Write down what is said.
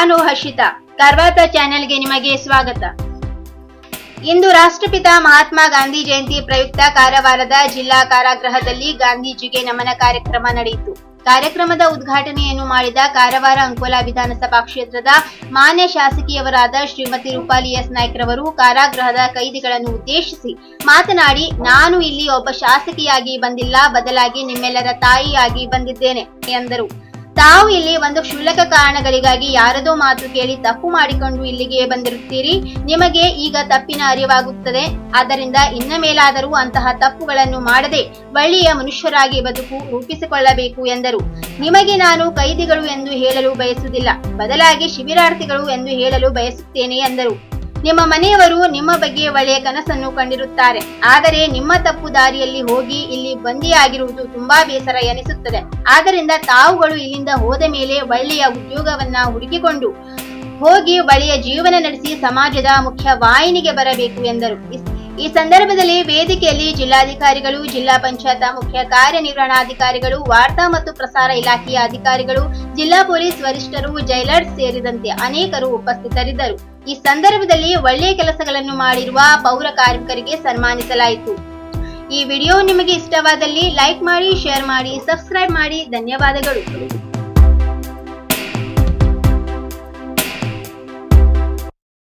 ನಾನು ಹರ್ಷಿತಾ ಕಾರ್ವಾತ ಚಾನೆಲ್ಗೆ ನಿಮಗೆ ಸ್ವಾಗತ ಇಂದು ರಾಷ್ಟ್ರಪಿತ ಮಹಾತ್ಮ ಗಾಂಧಿ ಜಯಂತಿ ಪ್ರಯುಕ್ತ ಕಾರವಾರದ ಜಿಲ್ಲಾ ಕಾರಾಗೃಹದಲ್ಲಿ ಗಾಂಧೀಜಿಗೆ ನಮನ ಕಾರ್ಯಕ್ರಮ ನಡೆಯಿತು ಕಾರ್ಯಕ್ರಮದ ಉದ್ಘಾಟನೆಯನ್ನು ಮಾಡಿದ ಕಾರವಾರ ಅಂಕೋಲಾ ವಿಧಾನಸಭಾ ಕ್ಷೇತ್ರದ ಮಾನ್ಯ ಶಾಸಕಿಯವರಾದ ಶ್ರೀಮತಿ ರೂಪಾಲಿ ಎಸ್ ನಾಯ್ಕರವರು ಕಾರಾಗೃಹದ ಕೈದಿಗಳನ್ನು ಉದ್ದೇಶಿಸಿ ಮಾತನಾಡಿ ನಾನು ಇಲ್ಲಿ ಒಬ್ಬ ಶಾಸಕಿಯಾಗಿ ಬಂದಿಲ್ಲ ಬದಲಾಗಿ ನಿಮ್ಮೆಲ್ಲರ ತಾಯಿಯಾಗಿ ಬಂದಿದ್ದೇನೆ ಎಂದರು ತಾವು ಇಲ್ಲಿ ಒಂದು ಕ್ಷುಲ್ಲಕ ಕಾರಣಗಳಿಗಾಗಿ ಯಾರದೋ ಮಾತು ಕೇಳಿ ತಪ್ಪು ಮಾಡಿಕೊಂಡು ಇಲ್ಲಿಗೆ ಬಂದಿರುತ್ತೀರಿ ನಿಮಗೆ ಈಗ ತಪ್ಪಿನ ಅರಿವಾಗುತ್ತದೆ ಆದ್ದರಿಂದ ಇನ್ನ ಮೇಲಾದರೂ ಅಂತಹ ತಪ್ಪುಗಳನ್ನು ಮಾಡದೆ ಒಳ್ಳೆಯ ಮನುಷ್ಯರಾಗಿ ಬದುಕು ರೂಪಿಸಿಕೊಳ್ಳಬೇಕು ಎಂದರು ನಿಮಗೆ ನಾನು ಕೈದಿಗಳು ಎಂದು ಹೇಳಲು ಬಯಸುವುದಿಲ್ಲ ಬದಲಾಗಿ ಶಿಬಿರಾರ್ಥಿಗಳು ಎಂದು ಹೇಳಲು ಬಯಸುತ್ತೇನೆ ಎಂದರು ನಿಮ್ಮ ಮನೆಯವರು ನಿಮ್ಮ ಬಗ್ಗೆ ಒಳ್ಳೆಯ ಕನಸನ್ನು ಕಂಡಿರುತ್ತಾರೆ ಆದರೆ ನಿಮ್ಮ ತಪ್ಪು ದಾರಿಯಲ್ಲಿ ಹೋಗಿ ಇಲ್ಲಿ ಬಂದಿಯಾಗಿರುವುದು ತುಂಬಾ ಬೇಸರ ಎನಿಸುತ್ತದೆ ಆದ್ದರಿಂದ ತಾವುಗಳು ಇಲ್ಲಿಂದ ಹೋದ ಮೇಲೆ ಒಳ್ಳೆಯ ಉದ್ಯೋಗವನ್ನ ಹುಡುಕಿಕೊಂಡು ಹೋಗಿ ಒಳ್ಳೆಯ ಜೀವನ ನಡೆಸಿ ಸಮಾಜದ ಮುಖ್ಯ ವಾಹಿನಿಗೆ ಬರಬೇಕು ಎಂದರು ಇಸ್- ಈ ಸಂದರ್ಭದಲ್ಲಿ ವೇದಿಕೆಯಲ್ಲಿ ಜಿಲ್ಲಾಧಿಕಾರಿಗಳು ಜಿಲ್ಲಾ ಪಂಚಾಯತ್ ಮುಖ್ಯ ಕಾರ್ಯನಿರ್ವಹಣಾಧಿಕಾರಿಗಳು ವಾರ್ತಾ ಮತ್ತು ಪ್ರಸಾರ ಇಲಾಖೆಯ ಅಧಿಕಾರಿಗಳು ಜಿಲ್ಲಾ ಪೊಲೀಸ್ ವರಿಷ್ಠರು ಜೈಲರ್ಸ್ ಸೇರಿದಂತೆ ಅನೇಕರು ಉಪಸ್ಥಿತರಿದ್ದರು ಈ ಸಂದರ್ಭದಲ್ಲಿ ಒಳ್ಳೆಯ ಕೆಲಸಗಳನ್ನು ಮಾಡಿರುವ ಪೌರ ಕಾರ್ಮಿಕರಿಗೆ ಸನ್ಮಾನಿಸಲಾಯಿತು ಈ ವಿಡಿಯೋ ನಿಮಗೆ ಇಷ್ಟವಾದಲ್ಲಿ ಲೈಕ್ ಮಾಡಿ ಶೇರ್ ಮಾಡಿ ಸಬ್ಸ್ಕ್ರೈಬ್ ಮಾಡಿ ಧನ್ಯವಾದಗಳು